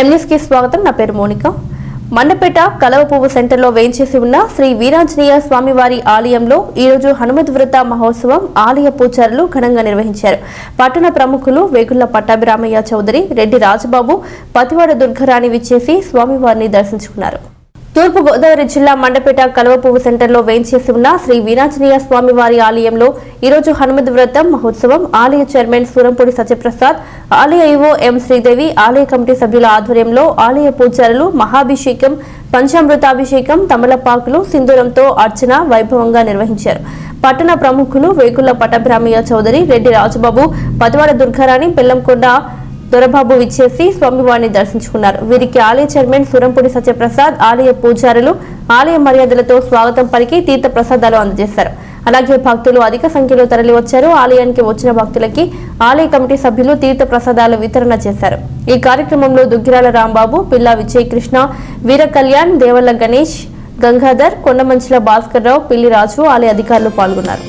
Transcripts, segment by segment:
M News కి స్వాగతం నా పేరు మోనిక మండపేట కలవ పువ్వు సెంటర్లో వేంచేసి ఉన్న శ్రీ వీరాంజనేయ స్వామివారి ఆలయంలో ఈ రోజు హనుమత్ వ్రత మహోత్సవం ఆలయ పూజారులు ఘనంగా నిర్వహించారు పట్టణ ప్రముఖులు వేగుళ్ల పట్టాభిరామయ్య చౌదరి రెడ్డి రాజబాబు పతివాడ దుర్గరాణి విచ్చేసి స్వామివారిని దర్శించుకున్నారు తూర్పు గోదావరి జిల్లా మండపేట కలవపువ్వు సెంటర్లో వేంచేసి ఉన్న శ్రీ వీరాంజనేయ స్వామివారి ఆలయంలో ఈరోజు హనుమద్ వ్రతం మహోత్సవం ఆలయ చైర్మన్ సూరంపూడి సత్యప్రసాద్ ఆలయ ఈవో ఎం శ్రీదేవి ఆలయ కమిటీ సభ్యుల ఆధ్వర్యంలో ఆలయ పూజారులు మహాభిషేకం పంచామృతాభిషేకం తమలపాకులు సింధూరంతో అర్చన వైభవంగా నిర్వహించారు పట్టణ ప్రముఖులు వేగుళ్ల పట్టభ్రామయ్య చౌదరి రెడ్డి రాజబాబు పతివాడ దుర్గారాణి బెల్లంకొండ దొరబాబు విచ్చేసి స్వామివారిని దర్శించుకున్నారు వీరికి ఆలయ చైర్మన్ సురంపూడి సత్యప్రసాద్ ఆలయ పూజారులు ఆలయ మర్యాదలతో స్వాగతం పలికి తీర్థ ప్రసాదాలు అందజేశారు అలాగే భక్తులు అధిక సంఖ్యలో తరలివచ్చారు ఆలయానికి వచ్చిన భక్తులకి ఆలయ కమిటీ సభ్యులు తీర్థ ప్రసాదాలు వితరణ చేశారు ఈ కార్యక్రమంలో దుగ్గిరాల రాంబాబు పిల్లా విజయ్ కృష్ణ వీర కళ్యాణ్ దేవల్ల గణేష్ గంగాధర్ కొండమంచిల భాస్కర్ రావు పిల్లి రాజు ఆలయ అధికారులు పాల్గొన్నారు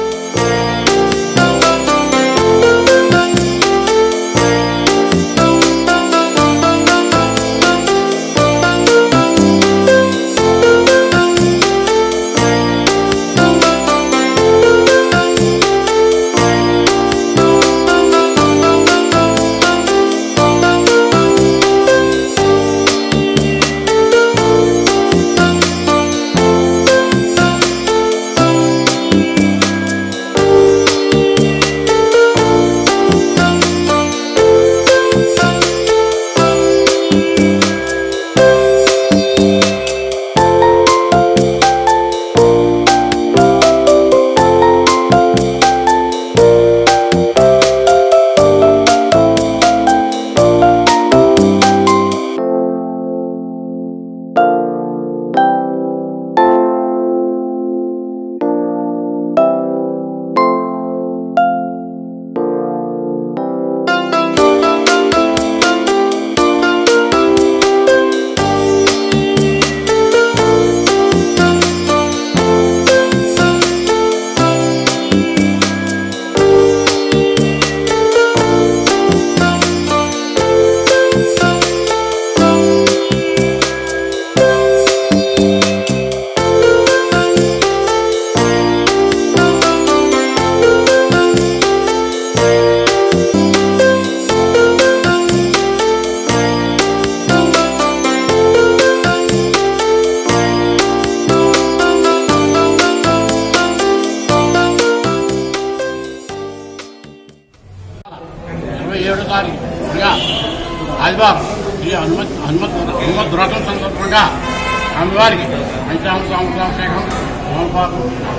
ఇరవై ఏడో తారీఖు అనగా ఆదివారం ఈ హనుమత్ హనుమత్ హనుమత్ వ్రతం సందర్భంగా స్వామివారికి పంచామ సాంస్కృతికం సోమపాకు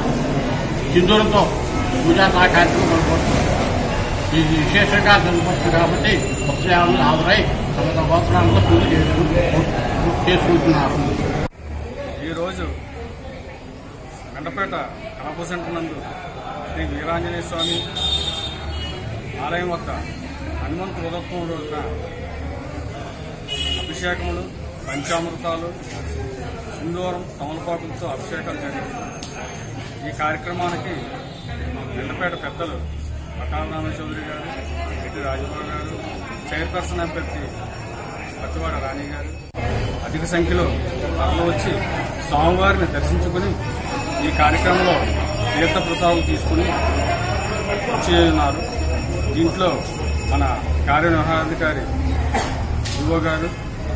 సింధూరంతో పూజా సహా కార్యక్రమం కొనబడుతుంది ఇది విశేషంగా జరుగుతుంది కాబట్టి భక్తులు హాజరై తమ తమ గోత్రాలలో పూజ చేసుకు- చేసుకుంటున్నారు ఈరోజు గండపేట కనప సెంటర్ నందు శ్రీ వీరాంజనేయ స్వామి ఆలయం వద్ద హనుమంతు ఉదత్వం రోజున అభిషేకములు పంచామృతాలు సింధూరం తమలపాకులతో అభిషేకాలు జరిగాయి ఈ కార్యక్రమానికి గండపేట పెద్దలు పట్టాలరామ చౌదరి గారు రెడ్డి రాజబాబు గారు చైర్పర్సన్ అభ్యర్థి పచ్చివాడ రాణి గారు అధిక సంఖ్యలో తరలి వచ్చి స్వామివారిని దర్శించుకుని ఈ కార్యక్రమంలో తీర్థ ప్రసాదం తీసుకుని వచ్చి ఉన్నారు దీంట్లో మన కార్యనిర్వహణాధికారి యువ గారు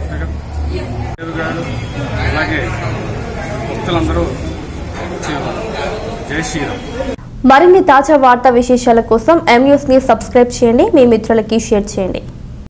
దేవ్ గారు అలాగే భక్తులందరూ వచ్చి ఉన్నారు జై శ్రీరామ్ మరిన్ని తాజా వార్తా విశేషాల కోసం ఎంన్యూస్ ని సబ్స్క్రైబ్ చేయండి మీ మిత్రులకి షేర్ చేయండి